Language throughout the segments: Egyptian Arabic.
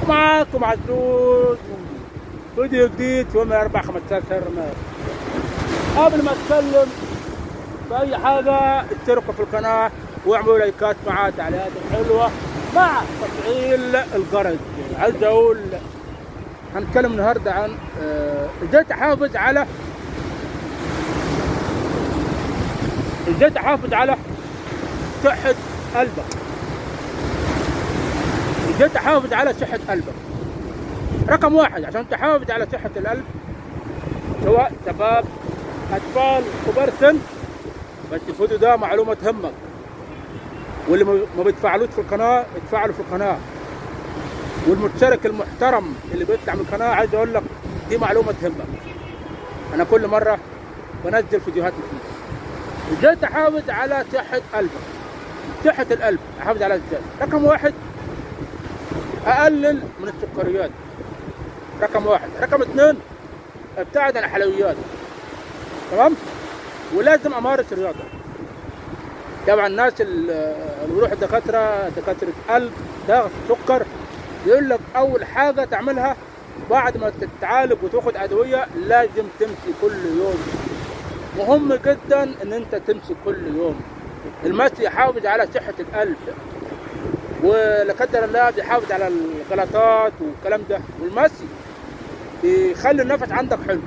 معاكم عزوز فيديو جديد في يوم 4 15 مارس قبل ما اتكلم باي حاجه اشتركوا في القناه واعملوا لايكات مع تعليقات حلوه مع تفعيل الجرس عايز اقول هنتكلم النهارده عن آه، ازاي تحافظ على ازاي تحافظ على صحة قلبك ازاي تحافظ على صحة قلبك رقم واحد عشان تحافظ على صحة القلب سواء شباب أطفال كبار سن بس الفيديو ده معلومة تهمك واللي ما- ما بيتفاعلوش في القناة اتفاعلوا في القناة والمشترك المحترم اللي بيطلع من القناة عايز أقول لك دي معلومة تهمك أنا كل مرة بنزل فيديوهات جديدة ازاي تحافظ على صحة قلبك صحة القلب احافظ عليها ازاي رقم واحد اقلل من السكريات رقم واحد رقم اثنين ابتعد عن الحلويات تمام ولازم امارس الرياضة طبعا الناس اللي بيروحوا الدكاترة دكاترة قلب ضغط سكر يقول لك اول حاجة تعملها بعد ما تتعالج وتاخد ادوية لازم تمشي كل يوم مهم جدا ان انت تمشي كل يوم المشي يحافظ على صحة القلب ولا قدر الله بيحافظ على الغلطات والكلام ده والمشي بيخلي النفس عندك حلو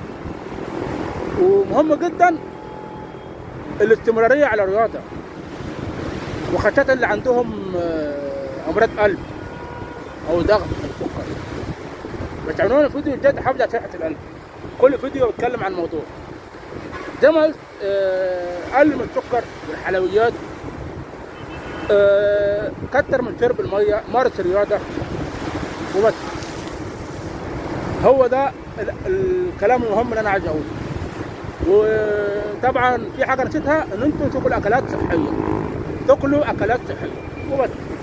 ومهم جدا الاستمرارية على الرياضة وخاصة اللي عندهم آه، أمراض قلب أو ضغط أو سكر بس عنوان الفيديو ازاي تحافظ على صحة القلب كل فيديو بيتكلم عن موضوع زي ما قلت آه، قلل من السكر والحلويات آه، كتر من شرب الميه مارس الرياضه وبس هو ده ال- الكلام المهم اللي انا عايز اقوله وطبعا في حاجه نسيتها ان انتم تاكلوا اكلات صحيه تاكلوا اكلات صحيه وبس